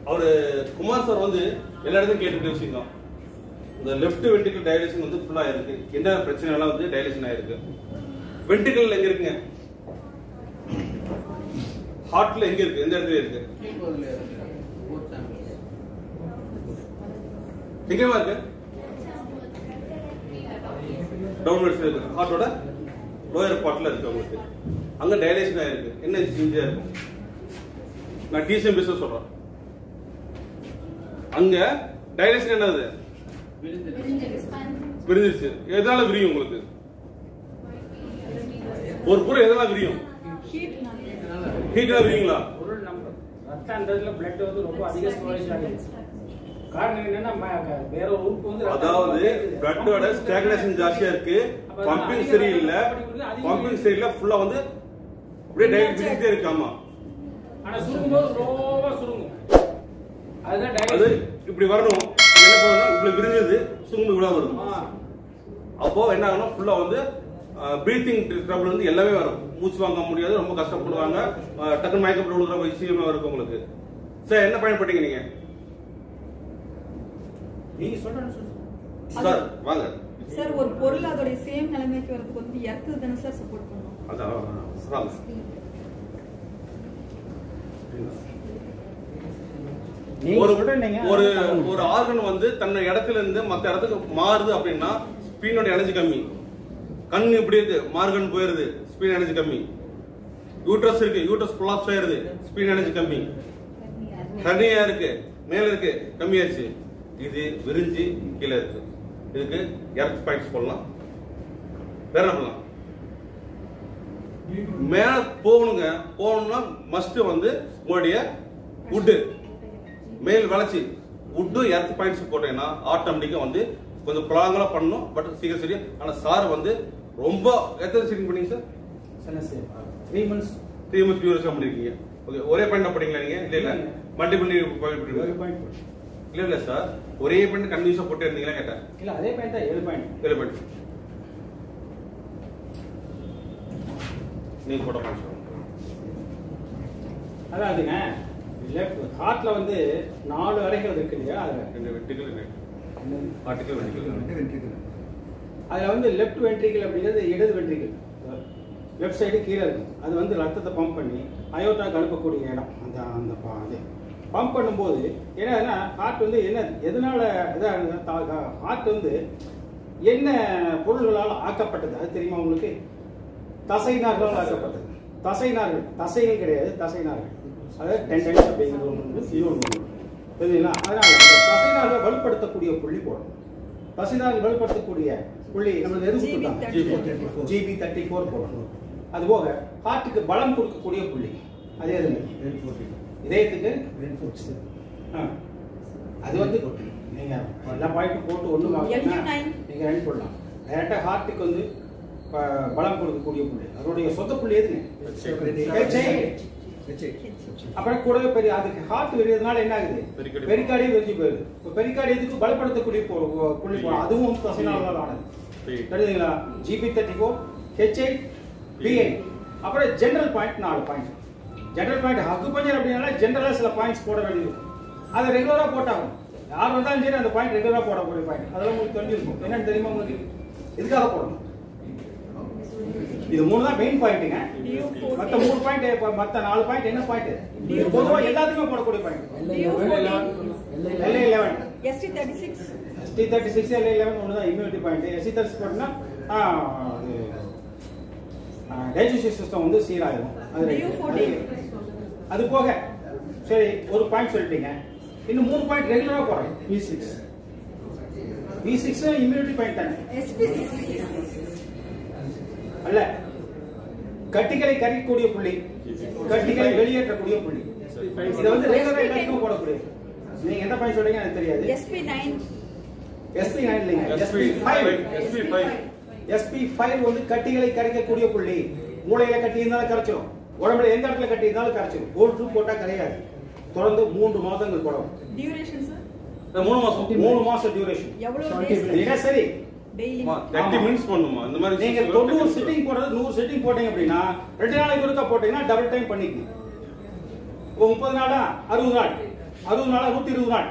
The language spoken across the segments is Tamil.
அவரு குமார் சார் வந்து எல்லா இடத்தையும் கேட்டுட்டு வச்சுக்கோங்க இந்த லெஃப்ட் வென்ட்ரிகல் டைலேஷன் வந்து ஃபுல்லா இருக்கு என்ன பிரச்சனை எல்லாம் வந்து டைலேஷன் ஆயிருக்கு வென்ட்ரிகல் எங்க இருக்குங்க ஹார்ட்ல எங்க இருக்கு எந்த இடத்துல இருக்கு எங்கேவா இருக்கு டவுன்வர்ட்ஸ் இருக்கு ஹார்ட்டோட லோயர் பார்ட்ல இருக்கு உங்களுக்கு அங்க டைலேஷன் ஆயிருக்கு என்ன இன்ஜியா இருக்கும் நான் டிசிஎம் பிசினஸ் சொல்றேன் அங்க டைலேஷன் என்னது விரிஞ்சிருச்சு எதனால விரியும் உங்களுக்கு ஒரு பொருள் எதனால விரியும் ஹீட்ல விரியுங்களா பொருள் நம்ம ரத்தன்றதுல பிளட் வந்து ரொம்ப அதிக ஸ்டோரேஜ் ஆகுது காரணம் என்னன்னா ம- வேற ஒரு உறுப்பு வந்து ரத்தம் அதாவது ரொம்ப பிளட்டோட ஸ்டாக்னேஷன் ஜாஸ்தியா இருக்கு அப்ப பம்பிங் அதிக சரியில்லை அதிக அதிக பம்பிங் சரியில்லை ஃபுல்லா வந்து அப்படியே டைரக்ட் விரிஞ்சிட்டே இருக்கு ஆமா ஆனா சுருங்கும் போது ஸ்லோவா சுருங்கும் அதுதான் அது டைரக்ட் இப்படி வரணும் என்ன பண்ணணும் இப்படி விரிஞ்சது சுங்கு விழா வரும் அப்போ என்ன ஆகணும் ஃபுல்லா வந்து பிரீத்திங் ட்ரபிள் வந்து எல்லாமே வரும் மூச்சு வாங்க முடியாது ரொம்ப கஷ்டப்படுவாங்க அஹ், டக்குனு மயக்கப்பட்டு விழுகிற விஷயம் இருக்கு உங்களுக்கு சார் என்ன பயன்பட்டீங்க நீங்க நீங்க சொல்றேன்னு சார் வாங்க சார் ஒரு பொருள் அதோடைய சேம் நிலைமைக்கு வரதுக்கு வந்து எர்த்து தானே சார் சப்போர்ட் பண்ணும் அதான் வாங்க நீங்க ஒரு சொல்றீங்க ஒரு ஒரு ஆர்கன் வந்து தன்னை இடத்துல இருந்து மத்த இடத்துக்கு மாறுது அப்படின்னா ஸ்பீனோட எனர்ஜி கம்மி கண் இப்படி இருக்கு மார்கன் போயிருது ஸ்பீன் எனர்ஜி கம்மி யூட்ரஸ் இருக்கு யூட்ரஸ் கொலாப்ஸ் ஆயிருது ஸ்பீன் எனர்ஜி கம்மி தனியா இருக்கு மேல இருக்கு கம்மியாச்சு இது விரிஞ்சு கீழே இருக்கு இதுக்கு எர்த் பாயிண்ட்ஸ் போடலாம் வேற என்ன பண்ணலாம் மேல போகணுங்க போகணும்னா மஸ்ட் வந்து உங்களுடைய வுட்டு மேல் வளர்ச்சி வுட்டு எர்த் பாயிண்ட்ஸ் போட்டீங்கன்னா ஆட்டோமேட்டிக்கா வந்து கொஞ்சம் ப்ளாங்கலா பண்ணணும் பட் சீக்கிரம் சரி ஆனா சார் வந்து ரொம்ப எத்தனை சீட்டிங் பண்ணீங்க sir three months three months duration பண்ணிருக்கீங்க ஓகே ஒரே பாயிண்ட் படிங்களா நீங்க இல்ல இல்ல மல்டிபிள் ஏழு பாயிண்ட் இல்ல இல்ல சார் ஒரே பாயிண்ட் கன்வியூஸா போட்டு இருந்தீங்களா கேட்டேன் இல்ல அதே பாயிண்ட் தான் ஏழு பாயிண்ட் ஏழு பாயிண்ட் நீங்க போட்ட பாயிண்ட் சொல்லுங்க அதாவதுங்க லெஃப்ட் ஹார்ட்ல வந்து நாலு அறைகள் இருக்கு இல்லையா அதுல இந்த வெட்டிக்கல் ஆர்டிக்கல் வெட்டிக்கல் அதுல வந்து லெஃப்ட் வென்ட்ரிக்கல் அப்படிங்கிறது இடது வென்ட்ரிக்கல் லெஃப்ட் சைடு கீழே இருக்கும் அது வந்து ரத்தத்தை பம்ப் பண்ணி அயோட்டாக்கு அனுப்பக்கூடிய இடம் அந்த அந்த ப- இது பம்ப் பண்ணும்போது என்னன்னா ஹார்ட் வந்து என்ன எதனால இதாக ஹார்ட் வந்து என்ன பொருள்களால் ஆக்கப்பட்டது அது தெரியுமா உங்களுக்கு தசை நார்களால் ஆக்கப்பட்டது தசை நார்கள் தசைகள் கிடையாது தசை நார்கள் அதாவது டெண்டன்ஸ் அப்படிங்கிறது ஒன்று உண்டு, இது ஒன்று உண்டு. புரியுதுங்களா அதனால இந்த தசை நார்களை வலுப்படுத்தக்கூடிய புள்ளி போடணும் தசை நார்கள் வலுப்படுத்தக்கூடிய புள்ளி நம்ம எது ஜிபி தேர்ட்டி ஃபோர் போடணும் அது போக ஹார்ட்டுக்கு பலம் கொடுக்கக்கூடிய புள்ளி அது எதுங்க இதயத்துக்கு ஆ. அது வந்து நீங்க எல்லா பாயிண்ட்டும் போட்டு ஒண்ணு வாங்கினா LU9. நீங்க ரன் பண்ணலாம் டைரக்டா ஹார்ட்டுக்கு வந்து ப- பலம் கொடுக்கக்கூடிய புள்ளி அதனுடைய சொந்த புள்ளி எதுங்க HI. அப்புறம் கூடவே பெரிய அதுக்கு ஹார்ட் விரியதுனால என்ன ஆகுது பெரிகார்டியம். பெரிகார்டியம் விரிஞ்சு போயிருது இப்போ பெரிகார்டியத்துக்கு பலப்படுத்தக்கூடிய பொ- பொ- புள்ளி போ- அதுவும் தசைனால ஆனது Right. தெரியுதுங்களா GB thirty four HI PI அப்புறம் ஜெனரல் பாயிண்ட் நாலு பாயிண்ட் ஜெனரல் பாயிண்ட் அக்குபஞ்சர் அப்படின்னால ஜெனரலாக சில பாயிண்ட்ஸ் போட வேண்டியது அதை ரெகுலராக போட்டாகும் யார் வந்தாலும் சரி அந்த பாயிண்ட் ரெகுலராக போடக்கூடிய பாயிண்ட் அதெல்லாம் உங்களுக்கு தெரிஞ்சிருக்கும் என்னன்னு தெரியுமா உங்களுக்கு இதுக்காக போடணும் இது மூணு தான் மெயின் பாயிண்ட்டுங்க DU14. மத்த மூணு பாயிண்ட் மத்த நாலு பாயிண்ட் என்ன பாயிண்ட் பொதுவா எல்லாத்துக்குமே போடக்கூடிய point LA eleven ST thirty six ST thirty six LA eleven ஒன்று தான் இம்யூனிட்டி பாயிண்ட் எஸ்டி தேர்ட்டி போட்டோம்னா டைஜஸ்டிவ் சிஸ்டம் வந்து சீராயிரும் அது right. DU14. அது போக சரி ஒரு பாயிண்ட் சொல்லிட்டீங்க இன்னும் மூணு பாயிண்ட் ரெகுலரா போறேன் V six V six immunity point தானே எஸ்பி அல்ல கட்டிகளை கரைக்கக்கூடிய புள்ளி கட்டிகளை வெளியேற்றக்கூடிய புள்ளி இது வந்து ரெகுலரா எல்லாத்துக்கும் போடக்கூடிய நீங்க என்ன பாயிண்ட் சொல்றீங்க எனக்கு தெரியாது எஸ்பி நைன் எஸ்பி நைன் இல்லைங்க SP SP five SP five SP five வந்து கட்டிகளை கரைக்கக்கூடிய புள்ளி மூளையில கட்டி இருந்தாலும் கரைச்சிடும் உடம்புல எந்த இடத்துல கட்டி இருந்தாலும் கரைச்சிடும் கோல்ட் டூ போட்டா கரையாது தொடர்ந்து மூன்று மாதங்கள் போடணும் டியூரேஷன் சார் இந்த மூணு மாசம் மூணு மாசம் டியூரேஷன் எவ்வளவு days? தினசரி டெய்லி தேர்ட்டி ஆமா. மினிட்ஸ் பண்ணுமா இந்த மாதிரி நீங்க தொண்ணூறு சிட்டிங் போடுறது நூறு சிட்டிங் போட்டீங்க அப்படின்னா ரெண்டு நாளைக்கு ஒருக்கா போட்டீங்கன்னா டபுள் டைம் பண்ணிக்கணும் இப்போ முப்பது நாளா அறுபது நாள் அறுபது நாள் நூத்தி இருபது நாள்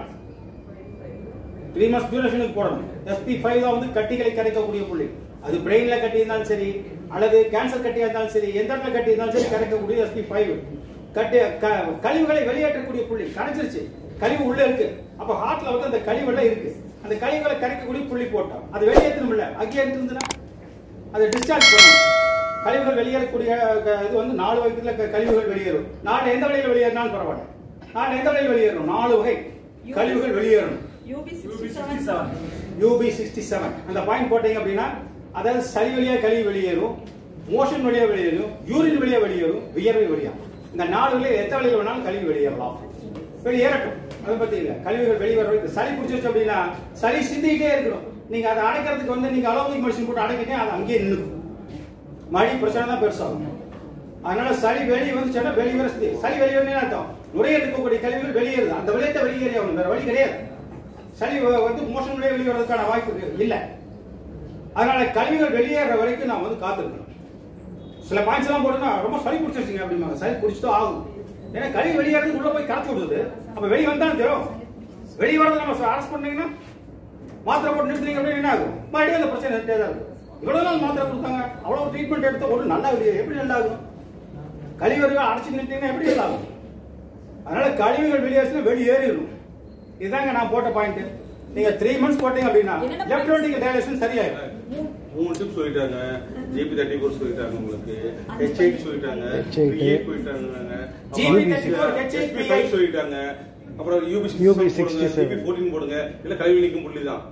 த்ரீ மந்த்ஸ் டியூரேஷனுக்கு போடணும் எஸ்பி ஃபைவ் தான் வந்து கட்டிகளை கரைக்கக்கூடிய புள்ளி அது பிரெயின்ல கட்டி இருந்தாலும் சரி அல்லது கேன்சர் கட்டியா இருந்தாலும் சரி எந்த இடத்துல கட்டி இருந்தாலும் சரி கரைக்கக்கூடிய எஸ்பி ஃபைவ் கட்டி க- கழிவுகளை வெளியேற்றக்கூடிய புள்ளி கரைச்சிருச்சு கழிவு உள்ள இருக்கு அப்ப ஹார்ட்ல வந்து அந்த கழிவெல்லாம் இருக்கு அந்த கழிவுகளை கரைக்கக்கூடிய புள்ளி போட்டோம் அது வெளியேற்றணும் இல்ல அங்கேயே இருந்துச்சுன்னா அதை டிஸ்சார்ஜ் பண்ணணும் கழிவுகள் வெளியேறக்கூடிய க- இது வந்து நாலு வகைத்துல க- கழிவுகள் வெளியேறும் நாலு எந்த வழியில் வெளியேறினாலும் பரவாயில்ல நாலு எந்த வழியில் வெளியேறணும் நாலு வகை கழிவுகள் வெளியேறணும் UB sixty seven UB sixty seven அந்த பாயிண்ட் போட்டீங்க அப்படின்னா அதாவது சளி வழியா கழிவு வெளியேறும் மோஷன் வழியா வெளியேறும் யூரின் வழியா வெளியேறும் வியர்வை வழியா இந்த நாலு வழியா எத்த வழியில் வேணாலும் கழிவு வெளியேறலாம் வெளியேறட்டும் அதை பத்தி இல்ல கழிவுகள் வெளியேற இந்த சளி பிடிச்சிருச்சு அப்படின்னா சளி சிந்திக்கிட்டே இருக்கணும் நீங்க அதை அடைக்கிறதுக்கு வந்து நீங்க அலோபதி மெடிசன் போட்டு அடைக்கிட்டே அது அங்கேயே நின்றுக்கும் மடி பிரச்சனை தான் பெருசாகும் அதனால சளி வெளியே வந்துச்சுன்னா வெளியே சளி சளி வெளியே வந்து அர்த்தம் நுரையீரல் இருக்கக்கூடிய கழிவுகள் வெளியேறுது அந்த வெளியேற்ற வெளியேறி ஆகணும் வேற வழி கிடையாது சளி வ- வந்து மோஷன் வழியே வெளியே வர்றதுக்கான வாய்ப்பு இருக்கு. இல்ல அதனால கழிவுகள் வெளியேற வரைக்கும் நான் வந்து காத்திருக்கணும் சில பாயிண்ட்ஸ் எல்லாம் போட்டுனா ரொம்ப சளி பிடிச்சிருச்சுங்க அப்படிம்பாங்க சளி பிடிச்சிட்டு ஆகும் ஏன்னா கழிவு வெளியேறதுக்கு உள்ள போய் கரைச்சி விடுது அப்ப வெளியே வந்தாலும் தெரியும் வெளியே வரதை நம்ம அரெஸ்ட் பண்ணீங்கன்னா மாத்திரை போட்டு நிறுத்துறீங்க அப்படின்னு என்ன ஆகும் மறுபடியும் அந்த பிரச்சனை இருந்துட்டே தான் இருக்கும் இவ்வளவு நாள் மாத்திரை கொடுத்தாங்க அவ்வளவு ட்ரீட்மெண்ட் எடுத்து ஒரு நல்லா வெளியே எப்படி நல்லா ஆகும் கழிவறைகள் அடைச்சு நிறுத்தீங்கன்னா எப்படி நல்லா ஆகும் அதனால கழிவுகள் வெளியேறினா வெளியேறிடும் இதுதாங்க நான் போட்ட பாயிண்ட் நீங்க த்ரீ மந்த்ஸ் போட்டீங்க அப்படின்னா என்னென்ன லெஃப்ட் வென்ட்ரிகல் டைலேஷன் சரியாயிடும் மூணு டிப் சொல்லிட்டாங்க ஜிபி தேர்ட்டி ஃபோர் சொல்லிட்டாங்க உங்களுக்கு ஹெச் எயிட் சொல்லிட்டாங்க H8. எயிட் போயிட்டாங்க GB 34, H8, ஃபைவ் சொல்லிட்டாங்க அப்புறம் UB UB sixty 67. GB fourteen போடுங்க இல்ல கல்வி நீக்கும் புள்ளி தான்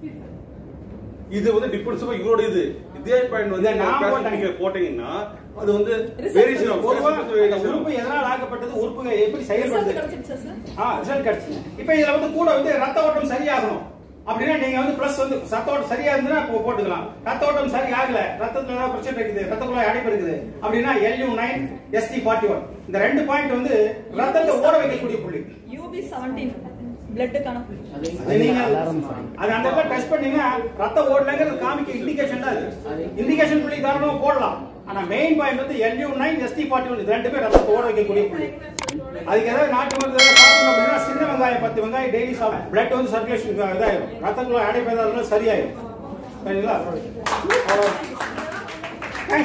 இது வந்து டிபெண்ட்ஸ் இவரோட இது இதே பாயிண்ட் வந்து இதை நான் நான் போட்டேன். நீங்க போட்டீங்கன்னா அது வந்து Result வேரியேஷன் ஆகும் பொதுவா அந்த வேரியேஷன் உறுப்பு ஆகும் எதனால் ஆக்கப்பட்டது உறுப்புகள் எப்படி ரிசல்ட் செயல்படுது கிடைச்சிருச்சா சார் ஆ ரிசல்ட் கிடைச்சு இப்போ இதுல வந்து கூட வந்து ரத்த ஓட்டம் சரியாகணும் அப்படின்னா நீங்க வந்து பிளஸ் வந்து ரத்த ஓட்டம் சரியா இருந்ததுன்னா இப்போ போட்டுக்கலாம் ரத்த ஓட்டம் சரி ஆகல ரத்தத்துல ஏதாவது பிரச்சனை இருக்குது ரத்த குழாய் அடைப்பு இருக்குது அப்படின்னா LU nine ST forty one இந்த ரெண்டு பாயிண்ட் வந்து ரத்தத்தை ஓட வைக்கக்கூடிய புள்ளி யூபி செவன்டீன் பிளட்டுக்கான அது நீங்க அது அந்த இடத்துல டெஸ்ட் பண்ணீங்கன்னா ரத்தம் ஓடலங்கிறது காமிக்க இண்டிகேஷன் தான் அது இண்டிகேஷன் புள்ளி தாராளமா போடலாம் ஆனா மெயின் பாயிண்ட் வந்து LU nine ST forty one இது ரெண்டு பேர் ரத்தத்தை ஓட வைக்கக்கூடிய புள்ளி அதுக்கு ஏதாவது நாட்டு மருந்து ஏதாவது சாப்பிடணும் அப்படின்னா சின்ன வெங்காயம் பத்து வெங்காயம் டெய்லி சாப்பிடும் பிளட் வந்து சர்க்குலேஷன் இதாயிரும் ரத்தக்குள்ள அடைப்பு ஏதாவது இருந்தாலும் சரியாயிரும் சரிங்களா